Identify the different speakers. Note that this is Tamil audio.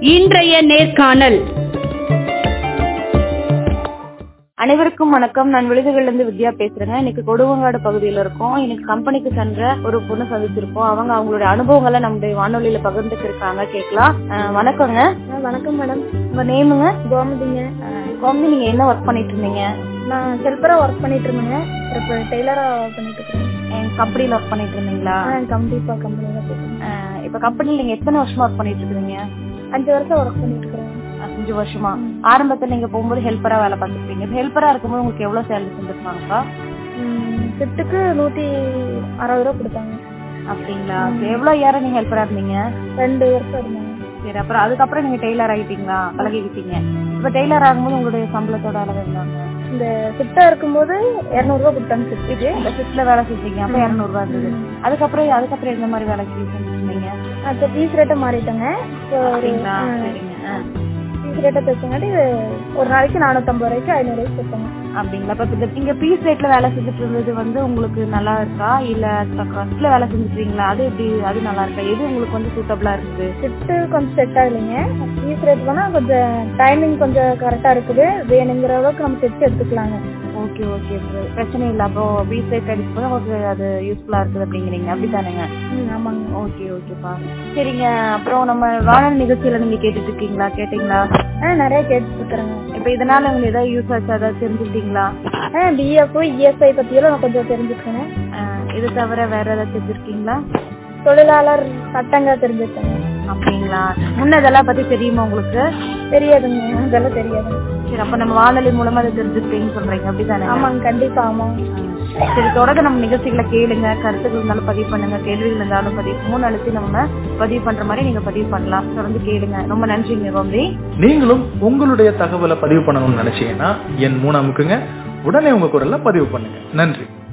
Speaker 1: இன்றைய நேர்காணல்
Speaker 2: அனைவருக்கும் வணக்கம் நான் விழுதுகள்ல இருந்து வித்யா பேசுறேங்க இன்னைக்கு கொடுவங்காடு பகுதியில இருக்கோம் இன்னைக்கு கம்பெனிக்கு சென்ற ஒரு பொண்ணு சந்திச்சிருக்கோம் அவங்க அவங்களுடைய அனுபவங்களை நம்முடைய வானொலியில பகிர்ந்துட்டு இருக்காங்க கேட்கலாம் அஹ் வணக்கங்க
Speaker 3: வணக்கம் மேடம்
Speaker 2: உங்க நேமுங்க
Speaker 3: கோமதிங்க
Speaker 2: கோமதி நீங்க என்ன ஒர்க் பண்ணிட்டு இருந்தீங்க
Speaker 3: நான் ஹெல்ப்பரா ஒர்க் பண்ணிட்டு இருந்தேங்க இப்போ டெய்லரா பண்ணிட்டு இருக்கேன்
Speaker 2: கம்பெனில ஒர்க் பண்ணிட்டு இருந்தீங்களா
Speaker 3: கண்டிப்பா கம்பெனில போயிருக்கேன்
Speaker 2: அஹ் இப்ப கம்பெனில நீங்க எத்தனை வருஷமா ஒர்க் பண்ணிட்டு இருக்கீங்க
Speaker 3: அஞ்சு வருஷம் ஒர்க் பண்ணிட்டு இருக்கிறேன்
Speaker 2: அஞ்சு வருஷமா ஆரம்பத்துல நீங்க போகும்போது ஹெல்ப்பரா வேலை பார்த்துருப்பீங்க ஹெல்ப்பரா இருக்கும்போது உங்களுக்கு எவ்வளவு சேலரி செஞ்சிருப்பாங்கப்பா
Speaker 3: ஷிஃப்ட்டுக்கு நூத்தி அறுபது ரூபா கொடுத்தாங்க
Speaker 2: அப்படிங்களா சரி, எவ்வளவு இயரம் நீங்க ஹெல்ப்பரா இருந்தீங்க
Speaker 3: ரெண்டு வருஷம் இருந்தாங்க
Speaker 2: சரி அப்புறம் அதுக்கப்புறம் நீங்க டெய்லர் ஆகிட்டீங்களா பழகிக்கிட்டீங்க இப்ப டெய்லர் ஆகும்போது உங்களுடைய சம்பளத்தோட அளவு இருந்தாங்க
Speaker 3: இந்த ஷிஃப்டா இருக்கும்போது இரநூறுவா கொடுத்தாங்க ஷிஃப்ட்டுக்கு
Speaker 2: இந்த ஷிஃப்ட்ல வேலை செஞ்சீங்க அப்ப இருநூறு ரூபா இருந்தது அதுக்கப்புறம் அதுக்கப்புறம் எந்த மாதிரி வேலைக்கு செஞ்சுட்டு இருந்தீங்க
Speaker 3: இப்போ பீஸ் ரேட்டை மாறிட்டேங்க இப்போ ஒரு
Speaker 2: அப்படிங்களா சரிங்க ஆ.
Speaker 3: பீஸ் ரேட்டை தைச்சங்காட்டி ஒரு நாளைக்கு நானூற்றம்பது ரூபாய்க்கு ஐநூறு ரூபாய்க்கு தைச்சாங்க
Speaker 2: அப்படிங்களா இப்ப இந்த- நீங்க பீஸ் ரேட்ல வேலை செஞ்சுட்டு இருந்தது வந்து உங்களுக்கு நல்லா இருக்கா இல்ல ஃபர்ஸ்ட்ல வேலை செஞ்சுட்டு இருக்கீங்களா அது எப்படி அது நல்லா இருக்கா எது உங்களுக்கு வந்து சூட்டபிளா இருக்குது
Speaker 3: ஷிஃப்ட்டு கொஞ்சம் செட் ஆகலைங்க பீஸ் ரேட் வேணால் கொஞ்சம் டைமிங் கொஞ்சம் கரெக்டாக இருக்குது வேணுங்கிற அளவுக்கு நம்ம தைச்சு எடுத்துக்கலாங்க
Speaker 2: ஓகே ஓகே பிரச்சனை இல்ல அப்போ பீஸ் ரேட் அடிக்கும்போது உங்களுக்கு அது யூஸ்ஃபுல்லா இருக்குது அப்படிங்கிறீங்க அப்படித்தானேங்க
Speaker 3: ம் ஆமாங்க
Speaker 2: ஓகே ஓகேப்பா சரிங்க அப்புறம் நம்ம வானொலி நிகழ்ச்சியில நீங்க கேட்டுட்டு இருக்கீங்களா கேட்டீங்களா
Speaker 3: ஆ நிறைய கேட்டுட்டு இருக்கிறேங்க
Speaker 2: இப்ப இதனால உங்களுக்கு ஏதாவது யூஸ் ஆச்சு ஏதாவது தெரிஞ்சுக்கிட்டீங்களா
Speaker 3: ஆ பிஎஃப் இஎஸ்ஐ பற்றியெல்லாம் நான் கொஞ்சம் தெரிஞ்சுக்கிறேங்க
Speaker 2: ஆஹ் இது தவிர வேற ஏதாவது தெரிஞ்சிருக்கீங்களா
Speaker 3: தொழிலாளர் சட்டங்க தெரிஞ்சுக்கேங்க
Speaker 2: அப்படிங்களா முன்ன இதெல்லாம் பத்தி தெரியுமா உங்களுக்கு
Speaker 3: தெரியாதுங்க இதெல்லாம் தெரியாதுங்க
Speaker 2: சரி அப்ப நம்ம வானொலி மூலமா அதை தெரிஞ்சுக்கிட்டீங்கன்னு சொல்றீங்க அப்படித்தானே
Speaker 3: ஆமாங்க கண்டிப்பா ஆமாம்
Speaker 2: சரி தொடர்ந்து நம்ம நிகழ்ச்சிகளை கேளுங்க கருத்துக்கள் இருந்தாலும் பதிவு பண்ணுங்க கேள்விகள் இருந்தாலும் பதிவு மூணு அழுத்தி நம்ம பதிவு பண்ற மாதிரி நீங்க பதிவு பண்ணலாம் தொடர்ந்து கேளுங்க ரொம்ப நன்றிங்க கோமதி
Speaker 4: நீங்களும் உங்களுடைய தகவலை பதிவு பண்ணணும்னு நினைச்சீங்கன்னா என் மூணு அமுக்குங்க உடனே உங்க குரல்ல பதிவு பண்ணுங்க நன்றி